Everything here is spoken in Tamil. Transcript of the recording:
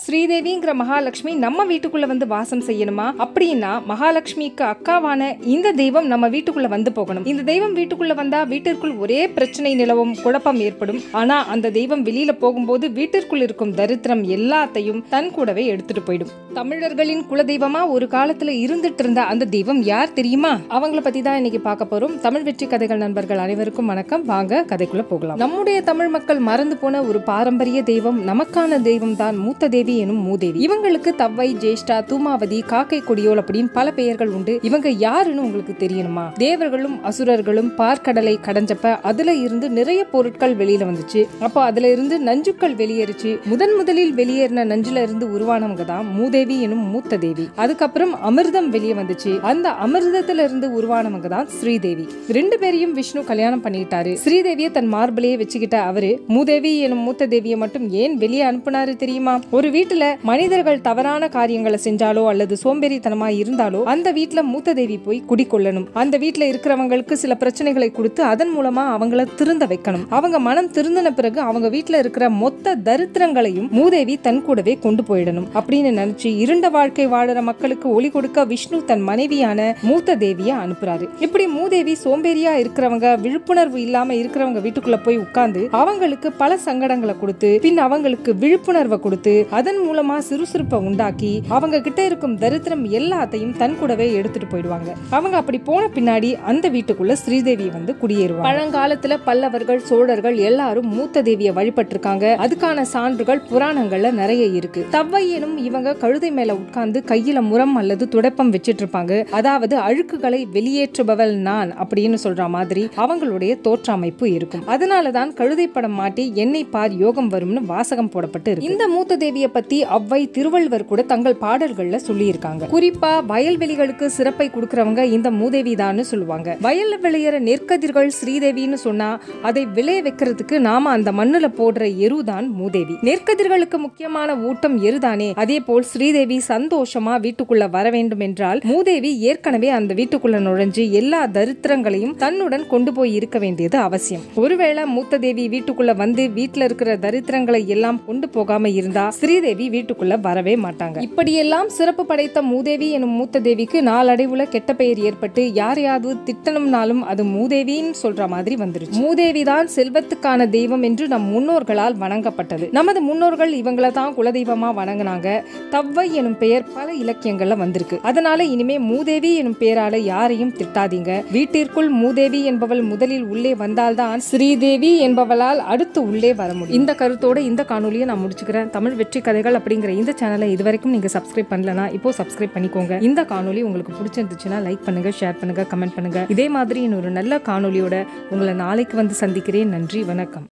ஸ்ரீதேவிங்கிற மகாலட்சுமி நம்ம வீட்டுக்குள்ள வந்து வாசம் செய்யணுமா அப்படின்னா மகாலட்சுமிக்கு அக்காவான இந்த தெய்வம் நம்ம வீட்டுக்குள்ள வந்து போகணும் இந்த தெய்வம் வீட்டுக்குள்ள வந்தா வீட்டிற்குள் ஒரே பிரச்சனை நிலவும் குழப்பம் ஏற்படும் ஆனா அந்த தெய்வம் வெளியில போகும்போது வீட்டிற்குள் இருக்கும் தரித்திரம் எல்லாத்தையும் தன் கூடவே எடுத்துட்டு போயிடும் தமிழர்களின் குலதெய்வமா ஒரு காலத்துல இருந்துட்டு இருந்த அந்த தெய்வம் யார் தெரியுமா அவங்கள பத்தி தான் இன்னைக்கு பார்க்க போறோம் தமிழ் வெற்றி கதைகள் நண்பர்கள் அனைவருக்கும் வணக்கம் வாங்க கதைக்குள்ள போகலாம் நம்முடைய தமிழ் மக்கள் மறந்து போன ஒரு பாரம்பரிய தெய்வம் நமக்கான தெய்வம் தான் மூத்த தேவி எனும் மூதேவி இவங்களுக்கு தவ்வை ஜேஷ்டா தூமாவதி காக்கை கொடியோல் அப்படின்னு பல பெயர்கள் உண்டு இவங்க யாருன்னு உங்களுக்கு தெரியணுமா தேவர்களும் அசுரர்களும் பார்க்கடலை கடைஞ்சப்ப அதுல இருந்து நிறைய பொருட்கள் வெளியில வந்துச்சு அப்போ அதுல இருந்து நஞ்சுக்கள் வெளியேறுச்சு முதன் முதலில் வெளியேறின நஞ்சுல இருந்து உருவானவங்க தான் மூதேவி எனும் மூத்த தேவி அதுக்கப்புறம் அமிர்தம் வெளியே வந்துச்சு அந்த அமிர்தத்துல இருந்து உருவானவங்க தான் ஸ்ரீதேவி ரெண்டு பேரையும் விஷ்ணு கல்யாணம் பண்ணிட்டாரு ஸ்ரீதேவியை தன் மார்பிலேயே வச்சுக்கிட்ட அவரு மூதேவி எனும் மூத்த தேவியை மட்டும் ஏன் வெளியே அனுப்புனாரு தெரியுமா ஒரு வீட்டுல மனிதர்கள் தவறான காரியங்களை செஞ்சாலோ அல்லது சோம்பேறித்தனமா இருந்தாலோ அந்த வீட்டுல மூத்த தேவி போய் குடிக்கொள்ளணும் அந்த வீட்டுல இருக்கிறவங்களுக்கு சில பிரச்சனைகளை கொடுத்து அதன் மூலமா அவங்கள திருந்த வைக்கணும் அவங்க மனம் திருந்தின பிறகு அவங்க வீட்டுல இருக்கிற மொத்த தரித்திரங்களையும் மூதேவி தன் கூடவே கொண்டு போயிடணும் அப்படின்னு நினைச்சு இருண்ட வாழ்க்கை வாழற மக்களுக்கு ஒளி கொடுக்க விஷ்ணு தன் மனைவியான மூத்த தேவிய அனுப்புறாரு இப்படி மூதேவி சோம்பேறியா இருக்கிறவங்க விழிப்புணர்வு இல்லாம இருக்கிறவங்க வீட்டுக்குள்ள போய் உட்கார்ந்து அவங்களுக்கு பல சங்கடங்களை கொடுத்து பின் அவங்களுக்கு விழிப்புணர்வை கொடுத்து அதன் மூலமா சுறுசுறுப்பை உண்டாக்கி அவங்க கிட்ட இருக்கும் தரித்திரம் எல்லாத்தையும் தன் கூடவே எடுத்துட்டு போயிடுவாங்க அவங்க அப்படி போன பின்னாடி அந்த வீட்டுக்குள்ள ஸ்ரீதேவி வந்து குடியேறுவாங்க பழங்காலத்துல பல்லவர்கள் சோழர்கள் எல்லாரும் மூத்த தேவியை வழிபட்டிருக்காங்க அதுக்கான சான்றுகள் புராணங்கள்ல நிறைய இருக்கு தவ்வை எனும் இவங்க கழுதை மேல உட்கார்ந்து கையில முரம் அல்லது துடைப்பம் வச்சிட்டு இருப்பாங்க அதாவது அழுக்குகளை வெளியேற்றுபவள் நான் அப்படின்னு சொல்ற மாதிரி அவங்களுடைய தோற்றமைப்பு இருக்கும் அதனாலதான் கழுதை படம் மாட்டி என்னை பார் யோகம் வரும்னு வாசகம் போடப்பட்டு இருக்கு இந்த மூத்த தேவியை பத்தி அவ்வை திருவள்ளுவர் கூட தங்கள் பாடல்கள்ல சொல்லியிருக்காங்க குறிப்பா வயல்வெளிகளுக்கு சிறப்பை கொடுக்கறவங்க இந்த மூதேவி தான் சொல்லுவாங்க வயல்ல விளையிற நெற்கதிர்கள் ஸ்ரீதேவின்னு சொன்னா அதை விளைய வைக்கிறதுக்கு நாம அந்த மண்ணுல போடுற எருதான் மூதேவி நெற்கதிர்களுக்கு முக்கியமான ஊட்டம் எருதானே அதே போல் ஸ்ரீதேவி சந்தோஷமா வீட்டுக்குள்ள வர வேண்டும் என்றால் மூதேவி ஏற்கனவே அந்த வீட்டுக்குள்ள நுழைஞ்சு எல்லா தரித்திரங்களையும் தன்னுடன் கொண்டு போய் இருக்க வேண்டியது அவசியம் ஒருவேளை மூத்த தேவி வீட்டுக்குள்ள வந்து வீட்டுல இருக்கிற தரித்திரங்களை எல்லாம் கொண்டு போகாம இருந்தா ஸ்ரீதேவி வீட்டுக்குள்ள வரவே மாட்டாங்க இப்படியெல்லாம் சிறப்பு படைத்த மூதேவி எனும் மூத்த தேவிக்கு நாளடைவுல கெட்ட பெயர் ஏற்பட்டு யாரையாவது திட்டணும்னாலும் அது மூதேவின்னு சொல்ற மாதிரி வந்துருச்சு மூதேவி தான் செல்வத்துக்கான தெய்வம் என்று நம் முன்னோர்களால் வணங்கப்பட்டது நமது முன்னோர்கள் இவங்களை தான் குலதெய்வமா வணங்கினாங்க தவ்வை எனும் பெயர் பல இலக்கியங்கள்ல வந்திருக்கு அதனால இனிமே மூதேவி எனும் பெயரால யாரையும் திட்டாதீங்க வீட்டிற்குள் மூதேவி என்பவள் முதலில் உள்ளே வந்தால்தான் ஸ்ரீதேவி என்பவளால் அடுத்து உள்ளே வர முடியும் இந்த கருத்தோட இந்த காணொலியை நான் முடிச்சுக்கிறேன் தமிழ் வெற்றி கதைகள் அப்படிங்கிற இந்த சேனலை இதுவரைக்கும் நீங்க சப்ஸ்கிரைப் பண்ணலனா இப்போ சப்ஸ்கிரைப் பண்ணிக்கோங்க இந்த காணொலி உங்களுக்கு பிடிச்சிருந்துச்சுன்னா லைக் பண்ணுங்க ஷேர் பண்ணுங்க கமெண்ட் பண்ணுங்க இதே மாதிரி இன்னொரு நல்ல காணொலியோட உங்களை நாளைக்கு வந்து சந்திக்கிறேன் நன்றி வணக்கம்